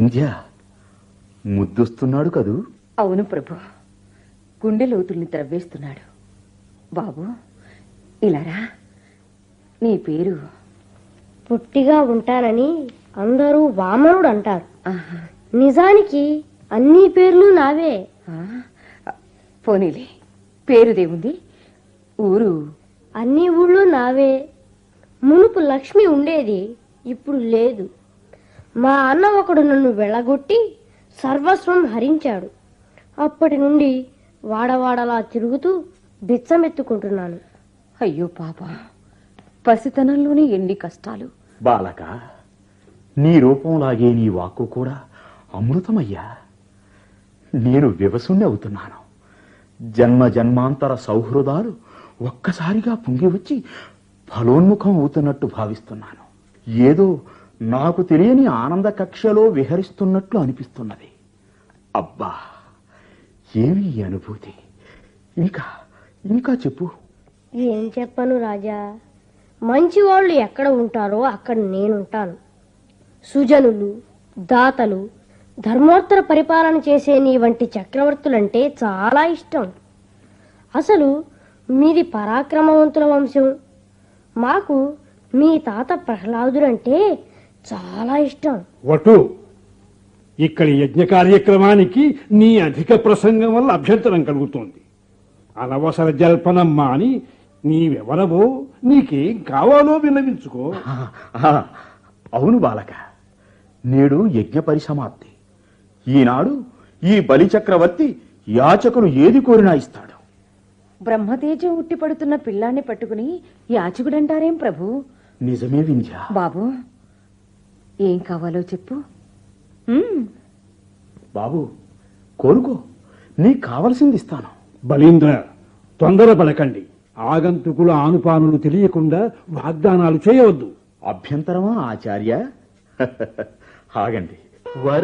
వింధ్య ముద్దొస్తున్నాడు కదూ అవును ప్రభు గుండె లోతుల్ని త్రవ్వేస్తున్నాడు బాబు ఇలారా నీ పేరు పొట్టిగా ఉంటానని అందరూ వామనుడు అంటారు ఆహా, నిజానికి అన్ని పేర్లు నావే ఆ, పోనీలే పేరుదేముంది ఊరు అన్ని ఊళ్ళు నావే మునుపు లక్ష్మి ఉండేది ఇప్పుడు లేదు మా అన్న ఒకడు నన్ను వెళ్ళగొట్టి సర్వస్వం హరించాడు అప్పటి నుండి వాడవాడలా తిరుగుతూ బిచ్చమెత్తుకుంటున్నాను అయ్యో పాప పసితనంలోనే ఎన్ని కష్టాలు బాలక నీ రూపంలాగే నీ వాక్కు కూడా అమృతమయ్యా నేను వివసుణ్ణి అవుతున్నాను జన్మ జన్మాంతర సౌహృదాలు ఒక్కసారిగా పొంగి వచ్చి ఫలోన్ముఖం అవుతున్నట్టు భావిస్తున్నాను ఏదో నాకు తెలియని ఆనంద కక్షలో విహరిస్తున్నట్లు అనిపిస్తున్నది అబ్బా ఏమి ఈ అనుభూతి ఇంకా ఇంకా చెప్పు ఏం చెప్పను రాజా మంచి వాళ్ళు ఎక్కడ ఉంటారో అక్కడ నేనుంటాను సుజనులు దాతలు ధర్మోత్తర పరిపాలన చేసే నీ వంటి చక్రవర్తులంటే చాలా ఇష్టం అసలు మీది పరాక్రమవంతుల వంశం మాకు మీ తాత ప్రహ్లాదుడంటే చాలా ఇష్టం వటు ఇక్కడి యజ్ఞ కార్యక్రమానికి నీ అధిక ప్రసంగం వల్ల అభ్యంతరం కలుగుతోంది అనవసర జల్పనం మాని నీవెవరవో నీకేం కావాలో విన్నవించుకో ఆ, ఆ, అవును బాలక నేడు యజ్ఞ పరిసమాప్తి ఈనాడు ఈ బలి చక్రవర్తి యాచకులు ఏది కోరినా ఇస్తాడు బ్రహ్మతేజం ఉట్టిపడుతున్న పిల్లాన్ని పట్టుకుని యాచకుడంటారేం ప్రభు నిజమే వింధ్య బాబు ఏం కావాలో చెప్పు ఉమ్, బాబు కోరుకో నీకు కావలసింది ఇస్తాను బలీంద్ర తొందరపడకండి ఆగంతుకుల ఆనుపానులు తెలియకుండా వాగ్దానాలు చేయవద్దు అభ్యంతరమా ఆచార్య ఆగండి